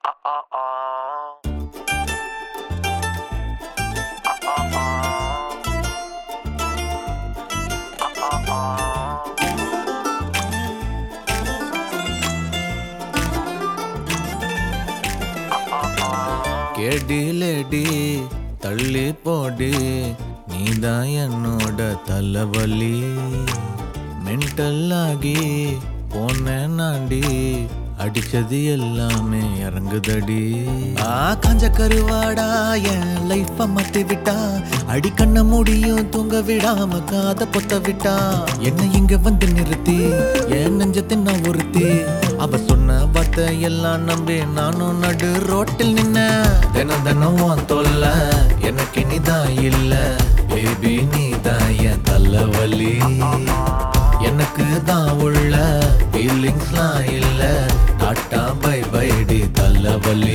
கேடி lady தள்ளி போடி நீதான் என்னோட தலைவலி மென்டல் ஆகி போனேன் நாண்டி அடிச்சது எல்லாமே இறங்குதடி ஆ காஞ்ச கருவாடா என் லைஃப மாத்தி விட்டா அடி கண்ண முடியும் தூங்க விடாம காத பொத்த விட்டா என்ன இங்க வந்து நிறுத்தி என் நெஞ்சத்தை நான் ஒருத்தி அவ சொன்ன வார்த்தை எல்லாம் நம்பி நானும் நடு ரோட்டில் நின்ன தினம் தினம் உன் தொல்ல எனக்கு இனிதான் இல்ல பேபி நீதான் என் தலைவலி எனக்கு தான் உள்ள ஃபீலிங்ஸ்லாம் இல்ல டாட்டா பை பைடி தலைவலி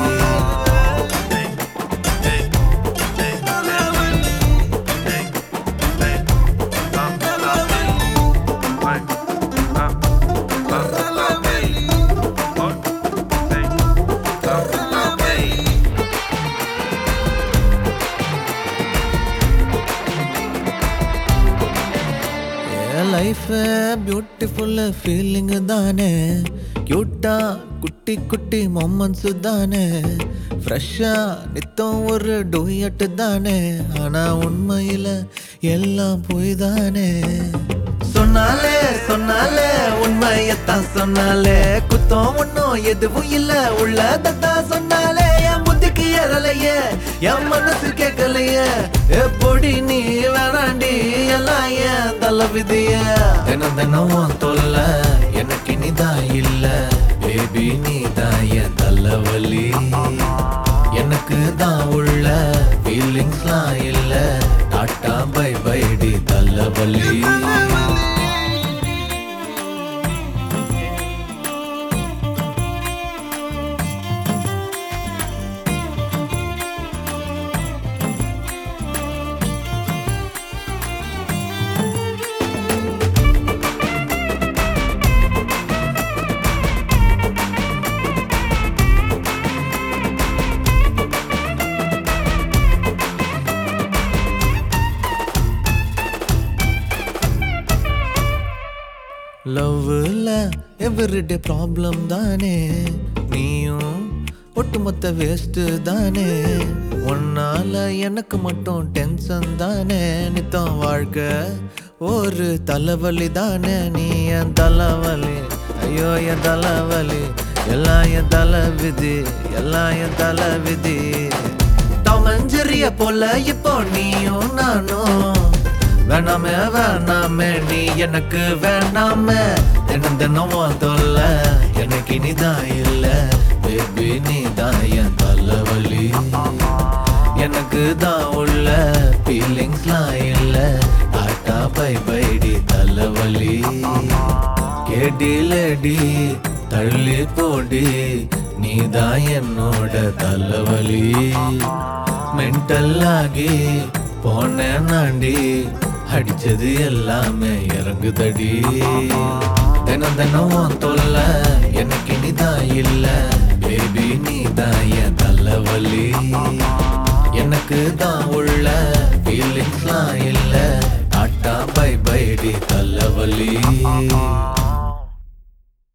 லைஃப் பியூட்டிஃபுல் ஃபீலிங் தானே கியூட்டா குட்டி குட்டி மொமெண்ட்ஸ் தானே ஃப்ரெஷ்ஷா நித்தம் ஒரு டூயட்டு தானே ஆனா உண்மையில எல்லாம் போய் தானே சொன்னாலே சொன்னாலே உண்மையத்தான் சொன்னாலே குத்தம் ஒன்னும் எதுவும் இல்ல உள்ளதான் சொன்னாலே என் புத்திக்கு ஏறலையே என் மனசு கேட்கலையே எப்படி நீ வேணாண்டி எல்லாம் ஏன் தலை விதிய தினம் தினம் உன் தொல்ல எனக்கு இனிதான் இல்ல பேபி நீ தான் என் தலைவலி எனக்கு தான் உள்ள ஃபீலிங்ஸ்லாம் இல்ல டாட்டா பை பைடி தலைவலி லவ்ல எவ்ரிடே ப்ராப்ளம் தானே நீயும் ஒட்டுமொத்த வேஸ்ட் தானே உன்னால எனக்கு மட்டும் டென்ஷன் தானே நித்தம் வாழ்க்கை ஒரு தலைவலி தானே நீ என் தலைவலி ஐயோ என் தலைவலி எல்லாம் என் தலை விதி எல்லாம் என் தலை விதி தமஞ்சரிய போல இப்போ நீயும் நானும் வேணாமே வேணாமே நீ எனக்கு வேணாமே தினம் தினம் உன் தொல்ல எனக்கு இனிதான் இல்ல பேபி நீ தான் என் தலைவலி எனக்கு தான் உள்ள ஃபீலிங்ஸ்லாம் இல்ல டாட்டா பை பைடி தலைவலி கேடி லேடி தள்ளி போடி நீ தான் என்னோட தலைவலி மென்டல் ஆகி போனேன் நாண்டி அடிச்சது எல்லாமே இறங்குதடி தினம் தினம் உன் தொல்ல எனக்கு இனிதான் இல்ல பேபி நீ தான் என் தலைவலி எனக்கு தான் உள்ள ஃபீலிங்ஸ்லாம் இல்ல டாட்டா பை பைடி தலைவலி